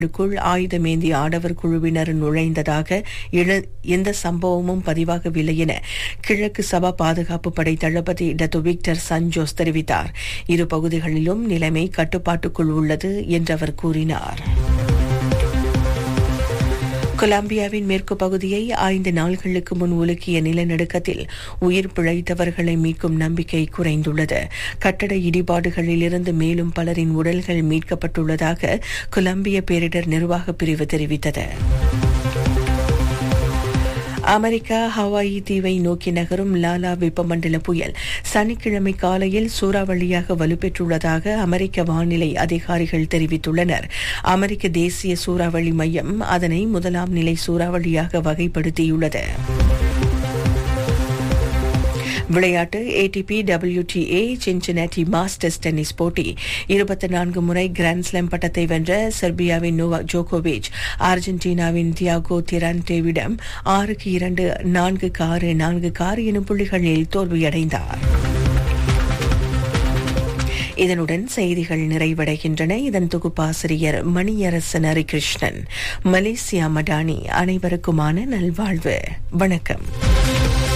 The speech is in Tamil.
க்குள் ஆயுதமேந்தி ஆடவர் குழுவினர் நுழைந்ததாக எழு- எந்த சம்பவமும் பதிவாகவில்லை என கிழக்கு சபா பாதுகாப்பு படை தளபதி டத்து விக்டர் சஞ்சோஸ் தெரிவித்தார் இரு பகுதிகளிலும் நிலைமை கட்டுப்பாட்டுக்குள் உள்ளது என்று அவர் கூறினார் கொலம்பியாவின் மேற்கு பகுதியை ஐந்து நாள்களுக்கு முன் உலுக்கிய நிலநடுக்கத்தில் உயிர் பிழைத்தவர்களை மீட்கும் நம்பிக்கை குறைந்துள்ளது கட்டட இடிபாடுகளிலிருந்து மேலும் பலரின் உடல்கள் மீட்கப்பட்டுள்ளதாக கொலம்பிய பேரிடர் நிர்வாக பிரிவு தெரிவித்தது அமெரிக்கா ஹவாயி தீவை நோக்கி நகரும் லாலா வெப்பமண்டல புயல் சனிக்கிழமை காலையில் சூறாவளியாக வலுப்பெற்றுள்ளதாக அமெரிக்க வானிலை அதிகாரிகள் தெரிவித்துள்ளனர் அமெரிக்க தேசிய சூறாவளி மையம் அதனை முதலாம் நிலை சூறாவளியாக வகைப்படுத்தியுள்ளது விளையாட்டு ATP WTA Cincinnati masters tennis போட்டி இருபத்தி நான்கு முறை கிராண்ட்ஸ்லாம் பட்டத்தை வென்ற செர்பியாவின் நோவாக் ஜோகோவிச் அர்ஜென்டினாவின் தியாகோ திரான்டேவிடம் ஆறுக்கு இரண்டு நான்கு ஆறு நான்கு ஆறு எனும் புள்ளிகளில் தோல்வியடைந்தார் இதனுடன் செய்திகள் நிறைவடைகின்றன இதன் தொகுப்பாசிரியர் மணியரசன் ஹரிகிருஷ்ணன் மலேசியா மடானி அனைவருக்குமான நல்வாழ்வு வணக்கம்